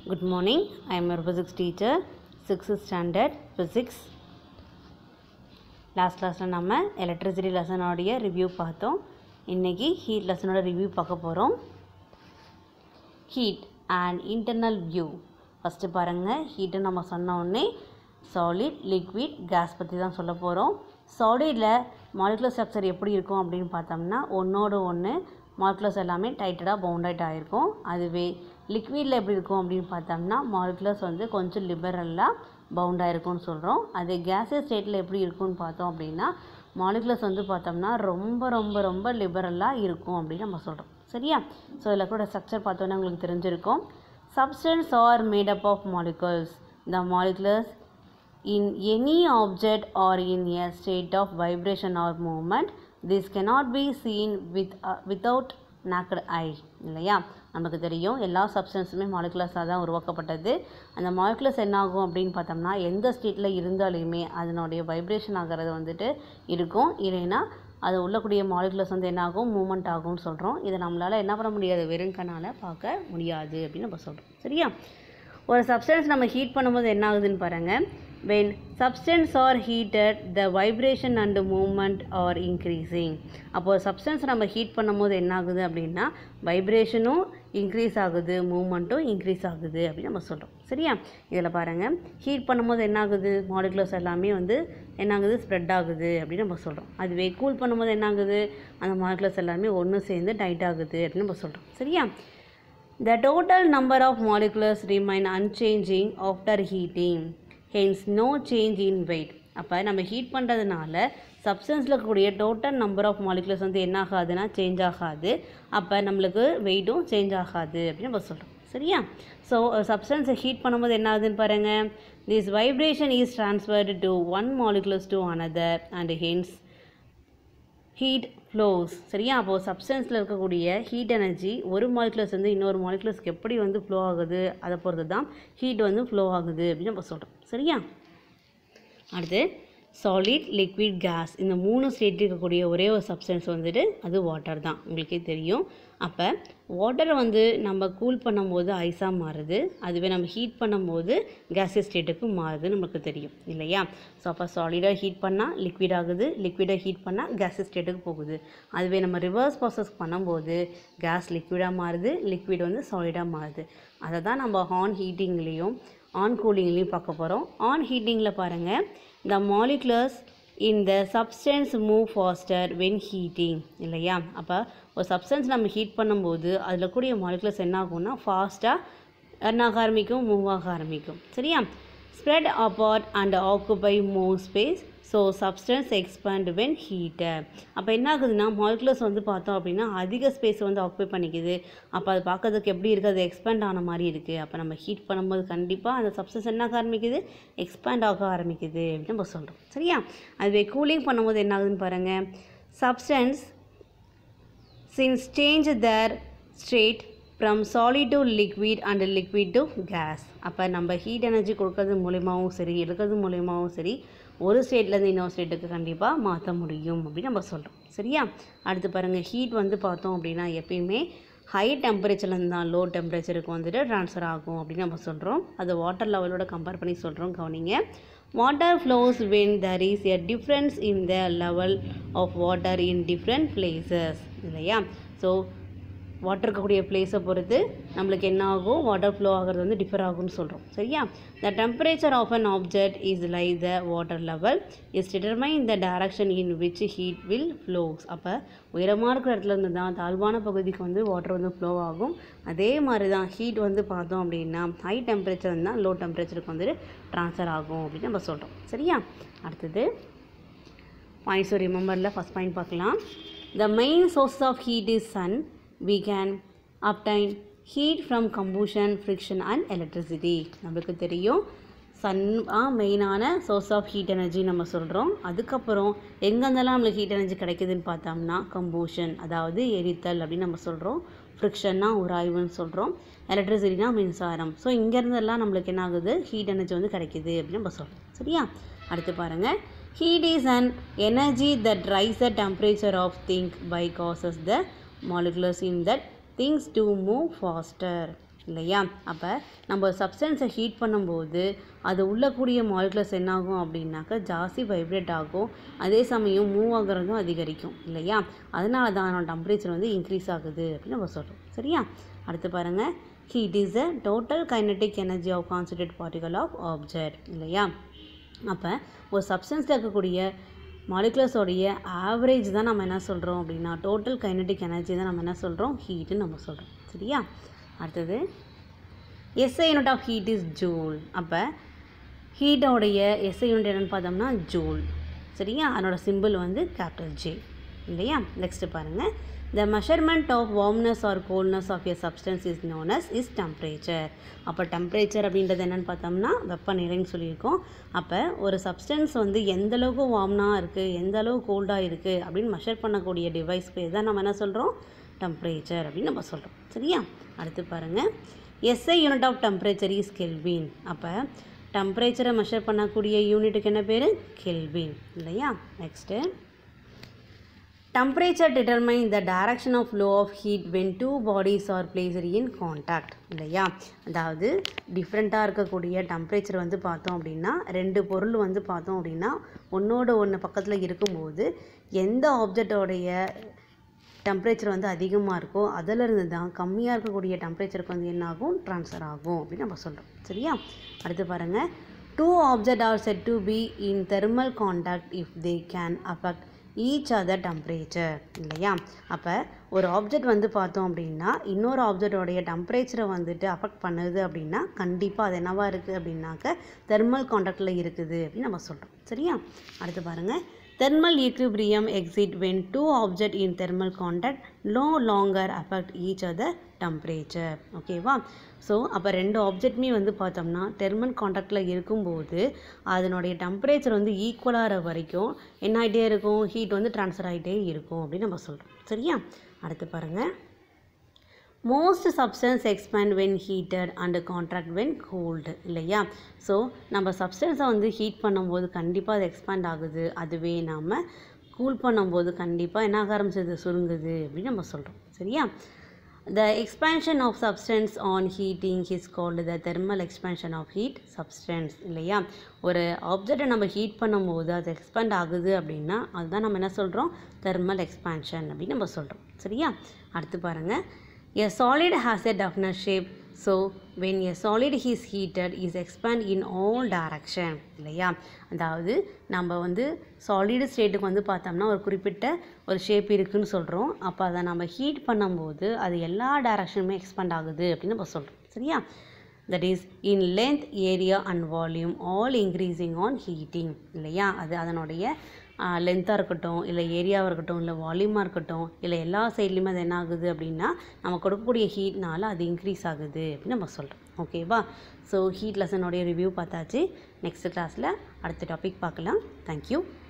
Good morning. I am your physics teacher, 6th standard physics. Last கிளாஸில் நம்ம electricity லெசனோடைய review பார்த்தோம் இன்றைக்கி heat லெசனோட review பார்க்க போகிறோம் heat and internal view first பாருங்கள் ஹீட்டு நம்ம சொன்ன உடனே சாலிட் லிக்விட் கேஸ் பற்றி தான் சொல்ல போகிறோம் சாலிடில் மாலிகுலர் ஸ்ட்ரக்சர் எப்படி இருக்கும் அப்படின்னு பார்த்தோம்னா ஒன்றோடு ஒன்று மாலிகுலர்ஸ் எல்லாமே டைட்டடாக பவுண்டட் ஆகிருக்கும் அதுவே லிக்விடில் எப்படி இருக்கும் அப்படின்னு பார்த்தோம்னா மாலிகுலர்ஸ் வந்து கொஞ்சம் லிபரலாக பவுண்டாக இருக்கும்னு சொல்கிறோம் அது கேஸஸ் ஸ்டேட்டில் எப்படி இருக்கும்னு பார்த்தோம் அப்படின்னா மாலிகுலர்ஸ் வந்து பார்த்தோம்னா ரொம்ப ரொம்ப ரொம்ப லிபரலாக இருக்கும் அப்படின்னு நம்ம சொல்கிறோம் சரியா ஸோ இதில் கூட ஸ்ட்ரக்சர் பார்த்தோன்னா உங்களுக்கு தெரிஞ்சிருக்கும் substance are made up of molecules the molecules in any object or in a state of vibration or movement this cannot be seen with uh, without naked eye இல்லையா நமக்கு தெரியும் எல்லா சப்ஸ்டன்ஸுமே மாலிகுலர்ஸாக தான் உருவாக்கப்பட்டது அந்த மாலிகுலர்ஸ் என்ன ஆகும் அப்படின்னு பார்த்தோம்னா எந்த ஸ்டேட்டில் இருந்தாலுமே அதனுடைய வைப்ரேஷன் ஆகிறது வந்துட்டு இருக்கும் இல்லைன்னா அது உள்ளக்கூடிய மாலிகுலர்ஸ் வந்து என்ன ஆகும் மூமெண்ட் ஆகும்னு சொல்கிறோம் இதை நம்மளால் என்ன பண்ண முடியாது வெறும் கண்ணால் பார்க்க முடியாது அப்படின்னு நம்ம சொல்கிறோம் சரியா ஒரு சப்ஸ்டன்ஸ் நம்ம ஹீட் பண்ணும்போது என்ன ஆகுதுன்னு பாருங்கள் when substance are heated the vibration and movement are increasing அப்போது சப்ஸ்டன்ஸ் நம்ம ஹீட் பண்ணும்போது என்ன ஆகுது அப்படின்னா வைப்ரேஷனும் இன்க்ரீஸ் ஆகுது மூமெண்ட்டும் இன்க்ரீஸ் ஆகுது அப்படின்னு நம்ம சொல்கிறோம் சரியா இதில் பாருங்கள் ஹீட் பண்ணும்போது என்ன ஆகுது மாலிகுலர்ஸ் எல்லாமே வந்து என்ன ஆகுது ஸ்ப்ரெட் ஆகுது அப்படின்னு நம்ம சொல்கிறோம் அதுவே கூல் பண்ணும்போது என்ன ஆகுது அந்த மாலிகுலர்ஸ் எல்லாமே ஒன்று சேர்ந்து டைட் ஆகுது அப்படின்னு நம்ம சொல்கிறோம் சரியா The total number of molecules remain unchanging after heating. Hence no change in weight. அப்போ நம்ம ஹீட் பண்ணுறதுனால சப்ஸ்டன்ஸில் இருக்கக்கூடிய டோட்டல் நம்பர் ஆஃப் மாலிகுலர்ஸ் வந்து என்ன ஆகாதுன்னா சேஞ்ச் ஆகாது அப்போ நம்மளுக்கு வெயிட்டும் சேஞ்ச் ஆகாது அப்படின்னு நம்ம சொல்கிறோம் சரியா ஸோ சப்ஸ்டன்ஸை ஹீட் பண்ணும்போது என்ன ஆகுதுன்னு பாருங்கள் this vibration is transferred to one molecules to another and hence heat flows சரியா அப்போது சப்ஸ்டன்ஸில் இருக்கக்கூடிய ஹீட் எனர்ஜி ஒரு மாலிகுலர்ஸ் வந்து இன்னொரு மாலிகுலர்ஸ்க்கு எப்படி வந்து ஃப்ளோ ஆகுது அதை பொறுத்து தான் ஹீட் வந்து ஃப்ளோ ஆகுது அப்படின்னு நம்ம சொல்கிறோம் சரியா அடுத்து சாலிட் லிக்விட் கேஸ் இந்த மூணு ஸ்டேட் இருக்கக்கூடிய ஒரே ஒரு சப்ஸ்டன்ஸ் வந்துட்டு அது வாட்டர் தான் உங்களுக்கே தெரியும் அப்போ வாட்டரை வந்து நம்ம கூல் பண்ணும்போது ஐஸாக மாறுது அதுவே நம்ம ஹீட் பண்ணும்போது கேஸியஸ் ஸ்டேட்டுக்கு மாறுது நமக்கு தெரியும் இல்லையா ஸோ அப்போ சாலிடாக ஹீட் பண்ணால் லிக்விட் ஆகுது லிக்விடாக ஹீட் பண்ணால் கேஸியஸ் ஸ்டேட்டுக்கு போகுது அதுவே நம்ம ரிவர்ஸ் ப்ராசஸ் பண்ணும்போது கேஸ் லிக்விடாக மாறுது லிக்விட் வந்து சாலிடாக மாறுது அதை தான் நம்ம ஹார்ன் ஹீட்டிங்லேயும் ஆன் கூலிங்லேயும் பார்க்க போகிறோம் ஆன் ஹீட்டிங்கில் பாருங்கள் the molecules in the substance move faster when heating இல்லையா அப்போ ஒரு சப்ஸ்டன்ஸ் நம்ம ஹீட் பண்ணும்போது அதில் கூடிய மாலிகுலர்ஸ் என்ன ஆகும்னா ஃபாஸ்ட்டாக ரன் ஆக ஆரம்பிக்கும் மூவ் ஆக ஆரம்பிக்கும் சரியா spread apart and occupy move space so substance expand when heated அப்போ என்ன ஆகுதுன்னா மாலிகுலர்ஸ் வந்து பார்த்தோம் அப்படின்னா அதிக ஸ்பேஸ் வந்து ஆக்குபை பண்ணிக்குது அப்போ அது பார்க்கறதுக்கு எப்படி இருக்குது அது எக்ஸ்பேண்ட் ஆன மாதிரி இருக்குது அப்போ நம்ம ஹீட் பண்ணும்போது கண்டிப்பாக அந்த சப்ஸ்டன்ஸ் என்ன ஆக ஆரம்பிக்குது எக்ஸ்பேண்ட் ஆக ஆரம்பிக்குது அப்படின்னு நம்ம சொல்கிறோம் சரியா அதுவே கூலிங் பண்ணும்போது என்ன ஆகுதுன்னு பாருங்கள் substance since change their state from solid to liquid and liquid to gas அப்போ நம்ம ஹீட் எனர்ஜி கொடுக்கறது மூலியமாகவும் சரி எடுக்கிறது மூலியமாகவும் சரி ஒரு ஸ்டேட்லேருந்து இன்னொரு ஸ்டேட்டுக்கு கண்டிப்பாக மாற்ற முடியும் அப்படின்னு நம்ம சொல்கிறோம் சரியா அடுத்து பாருங்கள் ஹீட் வந்து பார்த்தோம் அப்படின்னா எப்பயுமே ஹை டெம்பரேச்சர்லேருந்து தான் லோ டெம்பரேச்சருக்கு வந்துட்டு ட்ரான்ஸ்ஃபர் ஆகும் அப்படின்னு நம்ம சொல்கிறோம் அது வாட்டர் லெவலோட கம்பேர் பண்ணி சொல்கிறோம் கவனிங்க water flows when there is a difference in the level of water in different places இல்லையா ஸோ வாட்டர் இருக்கக்கூடிய பிளேஸை பொறுத்து நம்மளுக்கு என்ன ஆகும் வாட்டர் ஃப்ளோ ஆகிறது வந்து டிஃபர் ஆகும்னு சொல்கிறோம் சரியா the temperature of an object is like the water level is determine the direction in which heat will flows அப்போ உயரமாக இருக்கிற இடத்துல இருந்து தான் தாழ்வான பகுதிக்கு வந்து வாட்டர் வந்து ஃப்ளோ ஆகும் அதே மாதிரி தான் ஹீட் வந்து பார்த்தோம் அப்படின்னா ஹை டெம்பரேச்சர் இருந்தால் லோ டெம்பரேச்சருக்கு வந்துட்டு ட்ரான்ஸ்ஃபர் ஆகும் அப்படின்னு நம்ம சொல்கிறோம் சரியா அடுத்தது பாயிண்ட்ஸ் ரிமெம்பரில் ஃபஸ்ட் பாயிண்ட் பார்க்கலாம் the main source of heat is sun we can obtain heat from combustion friction and electricity நம்மளுக்கு தெரியும் சன் மெயினான சோர்ஸ் ஆஃப் ஹீட் எனர்ஜி நம்ம சொல்கிறோம் அதுக்கப்புறம் எங்கேருந்தெல்லாம் நம்மளுக்கு ஹீட் எனர்ஜி கிடைக்குதுன்னு பார்த்தோம்னா கம்பூஷன் அதாவது எரித்தல் அப்படின்னு நம்ம சொல்கிறோம் ஃப்ரிக்ஷன்னா உராய்வுன்னு சொல்கிறோம் எலக்ட்ரிசிட்டினா மின்சாரம் ஸோ இங்கேருந்தெல்லாம் நம்மளுக்கு என்ன ஆகுது ஹீட் எனர்ஜி வந்து கிடைக்குது அப்படின்னு நம்ம சொல்கிறோம் சரியா அடுத்து பாருங்கள் heat is an energy that rise the temperature of thing by causes the molecules in that things to move faster இல்லையா அப்போ நம்ம சப்ஸ்டன்ஸை ஹீட் பண்ணும்போது அது உள்ளக்கூடிய மாலிகுலர்ஸ் என்ன ஆகும் அப்படின்னாக்கா ஜாஸ்தி வைப்ரேட் ஆகும் அதே சமயம் மூவ் ஆகுறதும் அதிகரிக்கும் இல்லையா அதனால தான் அதனோட டெம்பரேச்சர் வந்து இன்க்ரீஸ் ஆகுது அப்படின்னு நம்ம சொல்கிறோம் சரியா அடுத்து பாருங்கள் heat is a total kinetic energy of concentrate particle of object இல்லையா அப்போ ஒரு சப்ஸ்டன்ஸில் இருக்கக்கூடிய மாலிகுலர்ஸோடைய ஆவரேஜ் தான் நம்ம என்ன சொல்கிறோம் அப்படின்னா டோட்டல் கைனட்டிக் எனர்ஜி தான் நம்ம என்ன சொல்கிறோம் ஹீட்டுன்னு நம்ம சொல்கிறோம் சரியா அடுத்தது SI unit of heat is joule அப்போ ஹீட்டோடைய எஸ்ஐ யூனிட் என்னென்னு பார்த்தோம்னா ஜூல் சரியா அதனோட சிம்பிள் வந்து கேபிட்டல் ஜே இல்லையா நெக்ஸ்ட்டு பாருங்கள் the measurement of warmness or coldness of a substance is known as is temperature அப்போ டெம்பரேச்சர் அப்படின்றது என்னென்னு பார்த்தோம்னா வெப்பநிலைன்னு சொல்லியிருக்கோம் அப்போ ஒரு சப்ஸ்டன்ஸ் வந்து எந்த அளவுக்கு வார்ம்னாக இருக்குது எந்த அளவு கோல்டாக இருக்குது அப்படின்னு மெஷர் பண்ணக்கூடிய டிவைஸ் பேர் தான் நம்ம என்ன சொல்கிறோம் டெம்பரேச்சர் அப்படின்னு நம்ம சொல்கிறோம் சரியா அடுத்து பாருங்கள் SI unit of temperature is Kelvin அப்போ டெம்பரேச்சரை மெஷர் பண்ணக்கூடிய யூனிட்டுக்கு என்ன பேர் கெல்வின் இல்லையா next Temperature determine the direction of flow of heat when two bodies are placed in contact இல்லையா அதாவது டிஃப்ரெண்ட்டாக இருக்கக்கூடிய டெம்பரேச்சர் வந்து பார்த்தோம் அப்படின்னா ரெண்டு பொருள் வந்து பார்த்தோம் அப்படின்னா ஒன்றோட ஒன்று பக்கத்தில் இருக்கும்போது எந்த ஆப்ஜெக்டோடைய டெம்பரேச்சர் வந்து அதிகமாக இருக்கோ அதிலிருந்து தான் கம்மியாக இருக்கக்கூடிய டெம்பரேச்சருக்கு வந்து என்ன ஆகும் ட்ரான்ஸ்ஃபர் ஆகும் அப்படின்னு நம்ம சொல்கிறோம் சரியா அடுத்து பாருங்கள் two object are set to be in thermal contact if they can affect each other temperature இல்லையா அப்போ ஒரு ஆப்ஜெக்ட் வந்து பார்த்தோம் அப்படின்னா இன்னொரு ஆப்ஜெக்டோடைய டெம்பரேச்சரை வந்துட்டு அஃபெக்ட் பண்ணுது அப்படின்னா கண்டிப்பாக அது என்னவா இருக்குது அப்படின்னாக்க தெர்மல் காண்டாக்டில் இருக்குது அப்படின்னு நம்ம சொல்கிறோம் சரியா அடுத்து பாருங்கள் thermal equilibrium exit when two object in thermal contact no longer affect each other temperature ஓகேவா ஸோ அப்போ ரெண்டு ஆப்ஜெக்ட்மே வந்து பார்த்தோம்னா தெர்மல் காண்டாக்டில் இருக்கும்போது அதனுடைய டெம்பரேச்சர் வந்து ஈக்குவலாகிற வரைக்கும் என்ன ஆகிட்டே இருக்கும் ஹீட் வந்து ட்ரான்ஸ்ஃபர் ஆகிட்டே இருக்கும் அப்படின்னு நம்ம சொல்கிறோம் சரியா அடுத்து பாருங்கள் most substance expand when heated and contract when cold இல்லையா ஸோ நம்ம சப்ஸ்டன்ஸை வந்து ஹீட் பண்ணும்போது கண்டிப்பாக அது எக்ஸ்பேண்ட் ஆகுது அதுவே நாம் கூல் பண்ணும்போது கண்டிப்பாக என்ன ஆக ஆரம்பிச்சது சுருங்குது அப்படின்னு நம்ம சொல்கிறோம் சரியா the expansion of substance on heating is called the thermal expansion of heat substance இல்லையா ஒரு ஆப்ஜெக்டை நம்ம ஹீட் பண்ணும்போது அது எக்ஸ்பேண்ட் ஆகுது அப்படின்னா அதுதான் நம்ம என்ன சொல்கிறோம் தெர்மல் எக்ஸ்பேன்ஷன் அப்படின்னு நம்ம சொல்கிறோம் சரியா அடுத்து பாருங்கள் A solid has a definite shape. So, when a solid is heated, is expand in all direction. இல்லையா அதாவது நம்ம வந்து சாலிட் ஸ்டேட்டுக்கு வந்து பார்த்தோம்னா ஒரு குறிப்பிட்ட ஒரு ஷேப் இருக்குன்னு சொல்கிறோம் அப்போ அதை நம்ம ஹீட் பண்ணும்போது அது எல்லா டைரக்ஷனுமே எக்ஸ்பேண்ட் ஆகுது அப்படின்னு நம்ம சொல்கிறோம் சரியா that is in length area and volume all increasing on heating இல்லையா அது அதனுடைய லென்த்தாக இருக்கட்டும் இல்லை ஏரியாவாக இருக்கட்டும் இல்லை வால்யூமாக இருக்கட்டும் இல்லை எல்லா சைட்லேயுமே அது என்ன ஆகுது அப்படின்னா நம்ம கொடுக்கக்கூடிய ஹீட்னால அது இன்க்ரீஸ் ஆகுது அப்படின்னு நம்ம சொல்கிறோம் ஓகேவா ஸோ ஹீட் லெசனோடைய ரிவ்யூ பார்த்தாச்சு நெக்ஸ்ட் கிளாஸில் அடுத்த டாபிக் பார்க்கலாம் தேங்க்யூ